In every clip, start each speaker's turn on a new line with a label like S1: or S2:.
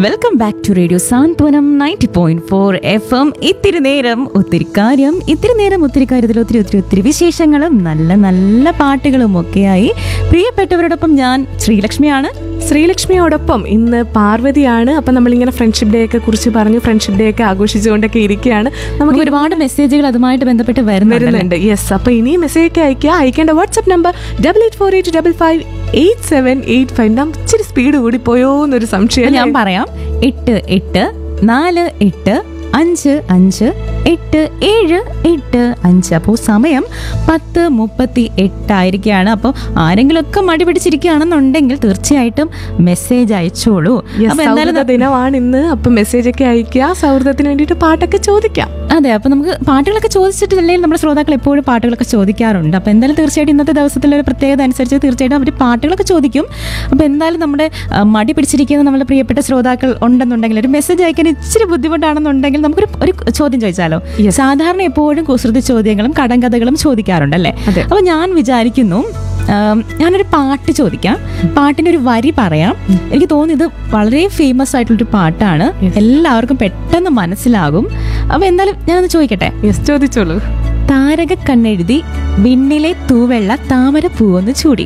S1: Welcome back to radio Santhwanam ninety point four F M ഇത്തിരി നേരം ഒത്തിരി കാര്യം ഇത്തിരി നേരം ഒത്തിരി കാര്യത്തിൽ ഒത്തിരി ഒത്തിരി ഒത്തിരി വിശേഷങ്ങളും നല്ല നല്ല പാട്ടുകളും ഒക്കെയായി പ്രിയപ്പെട്ടവരോടൊപ്പം ഞാൻ ശ്രീലക്ഷ്മിയാണ്
S2: ശ്രീലക്ഷ്മിയോടൊപ്പം ഇന്ന് പാർവതിയാണ് അപ്പം നമ്മളിങ്ങനെ ഫ്രണ്ട്ഷിപ്പ് ഡേ ഒക്കെ കുറിച്ച് പറഞ്ഞു ഫ്രണ്ട്ഷിപ്പ് ഡേ ഒക്കെ ആഘോഷിച്ചുകൊണ്ടൊക്കെ ഇരിക്കുകയാണ് നമുക്ക്
S1: നമുക്ക് ഒരുപാട് മെസ്സേജുകൾ അതുമായിട്ട് ബന്ധപ്പെട്ട് വരുന്നുണ്ട്
S2: വരുന്നുണ്ട് യെസ് അപ്പൊ ഇനി മെസ്സേജ് ഒക്കെ അയക്കുക അയക്കേണ്ട WhatsApp number double eight four eight double five eight seven eight five നാം ഇച്ചിരി സ്പീഡ് കൂടിപ്പോയോ എന്നൊരു സംശയം
S1: ഞാൻ പറയാം എട്ട് എട്ട് നാല് എട്ട് അഞ്ച് അഞ്ച് എട്ട് ഏഴ് എട്ട് അഞ്ച് അപ്പോൾ സമയം പത്ത് മുപ്പത്തി എട്ടായിരിക്കുകയാണ് അപ്പോൾ ആരെങ്കിലുമൊക്കെ മടി പിടിച്ചിരിക്കുകയാണെന്നുണ്ടെങ്കിൽ തീർച്ചയായിട്ടും മെസ്സേജ് അയച്ചോളൂ
S2: Yes,
S1: അപ്പോൾ എന്തായാലും
S2: സൗഹൃദ ദിനമാണ് ഇന്ന് അപ്പൊ മെസ്സേജ് ഒക്കെ അയക്കുക സൗഹൃദത്തിന് വേണ്ടിയിട്ട് പാട്ടൊക്കെ ചോദിക്കാം
S1: അതെ അപ്പോൾ നമുക്ക് പാട്ടുകളൊക്കെ ചോദിച്ചിട്ടില്ലെങ്കിൽ നമ്മുടെ ശ്രോതാക്കൾ എപ്പോഴും പാട്ടുകളൊക്കെ ചോദിക്കാറുണ്ട് അപ്പോൾ എന്തായാലും തീർച്ചയായിട്ടും ഇന്നത്തെ ദിവസത്തിലെ ഒരു പ്രത്യേകത അനുസരിച്ച് തീർച്ചയായിട്ടും അവർ പാട്ടുകളൊക്കെ ചോദിക്കും അപ്പോൾ എന്തായാലും നമ്മുടെ ആ, മടി പിടിച്ചിരിക്കുന്ന നമ്മുടെ പ്രിയപ്പെട്ട ശ്രോതാക്കൾ ഉണ്ടെന്നുണ്ടെങ്കിൽ ഒരു മെസ്സേജ് അയക്കാൻ ഇച്ചിരി ബുദ്ധിമുട്ടാണെന്നുണ്ടെങ്കിൽ നമുക്കൊരു ഒരു ചോദ്യം ചോദിച്ചാലോ സാധാരണ എപ്പോഴും കുസൃതി ചോദ്യങ്ങളും കടങ്കഥകളും ചോദിക്കാറുണ്ടല്ലേ
S2: അതെ.
S1: അപ്പോൾ ഞാൻ വിചാരിക്കുന്നു ആം, ഞാനൊരു പാട്ട് ചോദിക്കാം പാട്ടിന്റെ ഒരു വരി പറയാം എനിക്ക് തോന്നുന്നു ഇത് വളരെ ഫേമസ് ആയിട്ടുള്ളൊരു പാട്ടാണ് എല്ലാവർക്കും പെട്ടെന്ന് മനസ്സിലാകും അപ്പൊ എന്തായാലും ഞാനൊന്ന് ചോദിക്കട്ടെ
S2: യെസ് ചോദിച്ചോളൂ
S1: താരക കണ്ണെഴുതി വിണ്ണിലെ തൂവെള്ള താമര പൂവൊന്ന് ചൂടി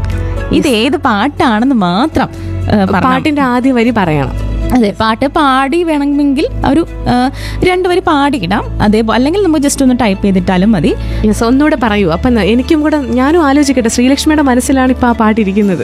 S1: ഇത് ഏത് പാട്ടാണെന്ന് മാത്രം ആ, പറഞ്ഞാ
S2: പാട്ടിന്റെ ആദ്യ വരി പറയണം
S1: അതെ പാട്ട് പാടി വേണമെങ്കിൽ ഒരു ആ, രണ്ട് വരി പാടിയിടാം അതേ അല്ലെങ്കിൽ നമുക്ക് ജസ്റ്റ് ഒന്ന് ടൈപ്പ് ചെയ്തിട്ടാലും മതി
S2: യെസ് ഒന്നുകൂടെ പറയൂ അപ്പൊ ന- എനിക്കും കൂടെ ഞാനും ആലോചിക്കട്ടെ ശ്രീലക്ഷ്മിയുടെ മനസ്സിലാണ് ഇപ്പൊ ആ പാട്ടിരിക്കുന്നത്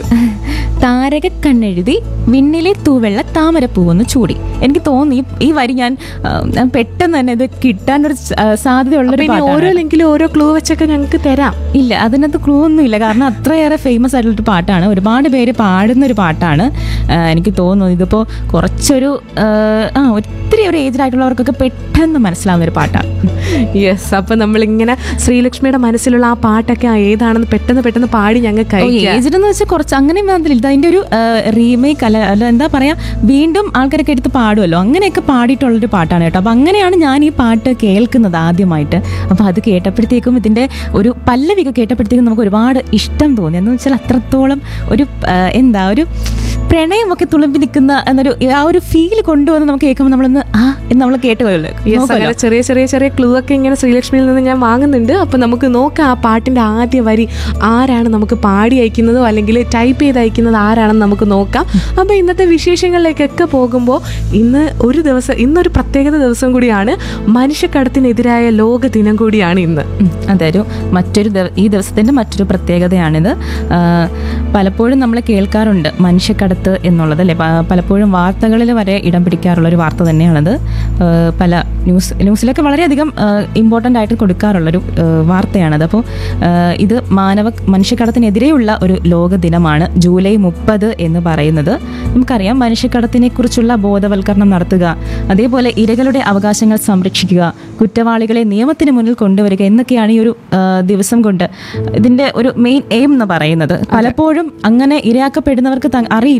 S1: താരക കണ്ണെഴുതി വിണ്ണിലെ തൂവെള്ള താമരപ്പൂവൊന്ന് ചൂടി എനിക്ക് തോന്നി ഈ- ഈ വരി ഞാൻ ആ, ഞാൻ പെട്ടെന്ന് തന്നെ ഇത് കിട്ടാനൊരു സ- ആ, സാധ്യതയുള്ളൊരു
S2: അപ്പൊ ഇനി
S1: പാട്ടാണ്
S2: ഓരോ ലിങ്കിലും ഓരോ ക്ലൂ വെച്ചൊക്കെ ഞങ്ങൾക്ക് തരാം
S1: ഇല്ല അതിനകത്ത് ക്ലൂ ഒന്നും ഇല്ല കാരണം അത്രയേറെ ഫേമസ് ആയിട്ടുള്ളൊരു പാട്ടാണ് ഒരുപാട് പേര് പാടുന്ന ഒരു പാട്ടാണ് ആ, എനിക്ക് തോന്നുന്നു ഇതിപ്പോ കുറച്ചൊരു ആ, ആ ഒത്തിരി ഒരു ഏജ്ഡ് ആയിട്ടുള്ളവർക്കൊക്കെ പെട്ടെന്ന് മനസ്സിലാവുന്ന ഒരു പാട്ടാണ്
S2: യെസ് അപ്പൊ നമ്മളിങ്ങനെ ശ്രീലക്ഷ്മിയുടെ മനസ്സിലുള്ള ആ പാട്ടൊക്കെ ആ ഏതാണെന്ന് പെട്ടെന്ന് പെട്ടെന്ന് പാടി ഞങ്ങൾക്ക് അയക്കാം
S1: ഏജ്ഡ് എന്ന് വെച്ചാൽ കുറച്ച് അങ്ങനെ മാത്രമില്ല ഇത് അതിന്റെ ഒരു റീമേക്ക് അല്ല അല്ല എന്താ പറയാ വീണ്ടും ആൾക്കാരൊക്കെ എടുത്ത് പാടുമല്ലോ അങ്ങനെയൊക്കെ പാടിയിട്ടുള്ളൊരു പാട്ടാണ് കേട്ടോ അപ്പൊ അങ്ങനെയാണ് ഞാൻ ഈ പാട്ട് കേൾക്കുന്നത് ആദ്യമായിട്ട് അപ്പൊ അത് കേട്ടപ്പോഴത്തേക്കും ഇതിന്റെ ഒരു പല്ലവിക കേട്ടപ്പോഴത്തേക്കും നമുക്ക് ഒരുപാട് ഇഷ്ടം തോന്നി എന്ന് വെച്ചാൽ അത്രത്തോളം ഒരു ആ, എന്താ ഒരു പ്രണയമൊക്കെ തുളുമ്പി നിൽക്കുന്ന എന്നൊരു ആ ഒരു ഫീൽ കൊണ്ടുവന്ന് നമുക്ക് കേൾക്കുമ്പോൾ നമ്മളൊന്ന് ആ എന്ന് നമ്മൾ കേട്ട് പോയല്ലോ
S2: യെസ് അങ്ങനെ ചെറിയ ചെറിയ ചെറിയ ക്ലൂ ഒക്കെ ഇങ്ങനെ ശ്രീലക്ഷ്മിയിൽ നിന്ന് ഞാൻ വാങ്ങുന്നുണ്ട് അപ്പൊ നമുക്ക് നോക്കാം ആ പാട്ടിന്റെ ആദ്യ വരി ആരാണ് നമുക്ക് പാടി അയക്കുന്നതോ അല്ലെങ്കിൽ ടൈപ്പ് ചെയ്ത് അയക്കുന്നത് ആരാണെന്ന് നമുക്ക് നോക്കാം അപ്പൊ ഇന്നത്തെ വിശേഷങ്ങളിലേക്കൊക്കെ പോകുമ്പോൾ ഇന്ന് ഒരു ദിവസം ഇന്നൊരു പ്രത്യേകത ദിവസം കൂടിയാണ് മനുഷ്യക്കടത്തിനെതിരായ ലോക ദിനം കൂടിയാണ് ഇന്ന്
S1: ഉം, അതെ ഒരു മറ്റൊരു ദിവ- ഈ ദിവസത്തിന്റെ മറ്റൊരു പ്രത്യേകതയാണിത് ആ, പലപ്പോഴും നമ്മൾ കേൾക്കാറുണ്ട് മനുഷ്യക്കടത്ത് എന്നുള്ളത് അല്ലേ പ- പലപ്പോഴും വാർത്തകളിൽ വരെ ഇടം പിടിക്കാറുള്ള ഒരു വാർത്ത തന്നെയാണത് ആ, പല ന്യൂസ് ന്യൂസിലൊക്കെ വളരെയധികം ഇമ്പോർട്ടൻ്റ് ആയിട്ട് കൊടുക്കാറുള്ളൊരു ആ, വാർത്തയാണത് അപ്പോൾ ആ, ഇത് മാനവ മനുഷ്യക്കടത്തിനെതിരെയുള്ള ഒരു ലോക ദിനമാണ് ജൂലൈ മുപ്പത് എന്ന് പറയുന്നത് നമുക്കറിയാം മനുഷ്യക്കടത്തിനെ കുറിച്ചുള്ള ബോധവൽക്കരണം നടത്തുക അതേപോലെ ഇരകളുടെ അവകാശങ്ങൾ സംരക്ഷിക്കുക കുറ്റവാളികളെ നിയമത്തിന് മുന്നിൽ കൊണ്ടുവരിക എന്നൊക്കെയാണ് ഈ ഒരു ആ, ദിവസം കൊണ്ട് ഇതിന്റെ ഒരു മെയിൻ എയിം എന്ന് പറയുന്നത് പലപ്പോഴും അങ്ങനെ ഇരയാക്കപ്പെടുന്നവർക്ക് ത- അറിയില്ല